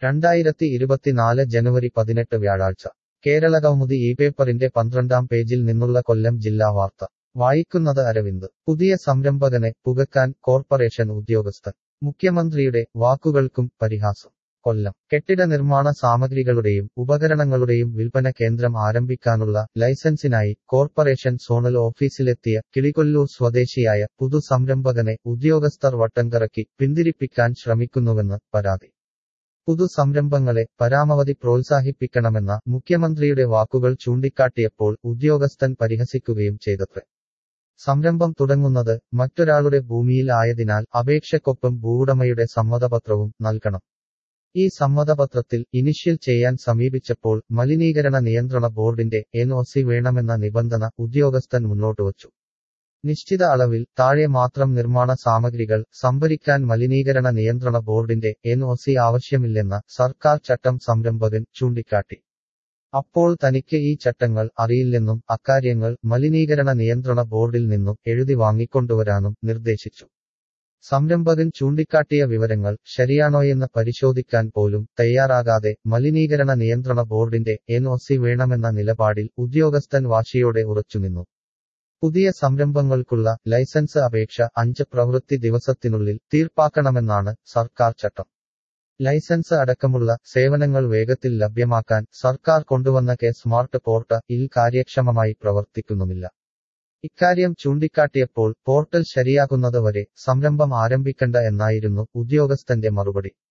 രണ്ടായിരത്തി ഇരുപത്തിനാല് ജനുവരി പതിനെട്ട് വ്യാഴാഴ്ച കേരള കൗമുദി ഈ പേപ്പറിന്റെ പന്ത്രണ്ടാം പേജിൽ നിന്നുള്ള കൊല്ലം ജില്ലാ വാർത്ത വായിക്കുന്നത് അരവിന്ദ് പുതിയ സംരംഭകനെ പുകക്കാൻ കോർപ്പറേഷൻ ഉദ്യോഗസ്ഥൻ മുഖ്യമന്ത്രിയുടെ വാക്കുകൾക്കും പരിഹാസം കൊല്ലം കെട്ടിട നിർമ്മാണ സാമഗ്രികളുടെയും ഉപകരണങ്ങളുടെയും വിൽപ്പന കേന്ദ്രം ആരംഭിക്കാനുള്ള ലൈസൻസിനായി കോർപ്പറേഷൻ സോണൽ ഓഫീസിലെത്തിയ കിളികൊല്ലൂർ സ്വദേശിയായ പുതു സംരംഭകനെ ഉദ്യോഗസ്ഥർ വട്ടംകറക്കി പിന്തിരിപ്പിക്കാൻ ശ്രമിക്കുന്നുവെന്ന് പരാതി പുതു സംരംഭങ്ങളെ പരാമവധി പ്രോത്സാഹിപ്പിക്കണമെന്ന മുഖ്യമന്ത്രിയുടെ വാക്കുകൾ ചൂണ്ടിക്കാട്ടിയപ്പോൾ ഉദ്യോഗസ്ഥൻ പരിഹസിക്കുകയും ചെയ്തത്രേ സംരംഭം തുടങ്ങുന്നത് മറ്റൊരാളുടെ ഭൂമിയിൽ ആയതിനാൽ അപേക്ഷയ്ക്കൊപ്പം ഭൂവുടമയുടെ സമ്മതപത്രവും നൽകണം ഈ സമ്മതപത്രത്തിൽ ഇനിഷ്യൽ ചെയ്യാൻ സമീപിച്ചപ്പോൾ മലിനീകരണ നിയന്ത്രണ ബോർഡിന്റെ എൻ വേണമെന്ന നിബന്ധന ഉദ്യോഗസ്ഥൻ മുന്നോട്ടുവച്ചു നിശ്ചിത അളവിൽ താഴെ മാത്രം നിർമ്മാണ സാമഗ്രികൾ സംഭരിക്കാൻ മലിനീകരണ നിയന്ത്രണ ബോർഡിന്റെ എൻ ആവശ്യമില്ലെന്ന സർക്കാർ ചട്ടം സംരംഭകൻ ചൂണ്ടിക്കാട്ടി അപ്പോൾ തനിക്ക് ഈ ചട്ടങ്ങൾ അറിയില്ലെന്നും അക്കാര്യങ്ങൾ മലിനീകരണ നിയന്ത്രണ ബോർഡിൽ നിന്നും എഴുതി വാങ്ങിക്കൊണ്ടുവരാനും നിർദ്ദേശിച്ചു സംരംഭകൻ ചൂണ്ടിക്കാട്ടിയ വിവരങ്ങൾ ശരിയാണോയെന്ന് പരിശോധിക്കാൻ പോലും തയ്യാറാകാതെ മലിനീകരണ നിയന്ത്രണ ബോർഡിന്റെ എൻ വേണമെന്ന നിലപാടിൽ ഉദ്യോഗസ്ഥൻ വാശിയോടെ ഉറച്ചുനിന്നു പുതിയ സംരംഭങ്ങൾക്കുള്ള ലൈസൻസ് അപേക്ഷ അഞ്ച് പ്രവൃത്തി ദിവസത്തിനുള്ളിൽ തീർപ്പാക്കണമെന്നാണ് സർക്കാർ ചട്ടം ലൈസൻസ് അടക്കമുള്ള സേവനങ്ങൾ വേഗത്തിൽ ലഭ്യമാക്കാൻ സർക്കാർ കൊണ്ടുവന്ന കെ സ്മാർട്ട് പോർട്ട് ഇൽ കാര്യക്ഷമമായി പ്രവർത്തിക്കുന്നുമില്ല ഇക്കാര്യം ചൂണ്ടിക്കാട്ടിയപ്പോൾ പോർട്ടൽ ശരിയാകുന്നത് വരെ സംരംഭം ആരംഭിക്കണ്ട എന്നായിരുന്നു ഉദ്യോഗസ്ഥന്റെ മറുപടി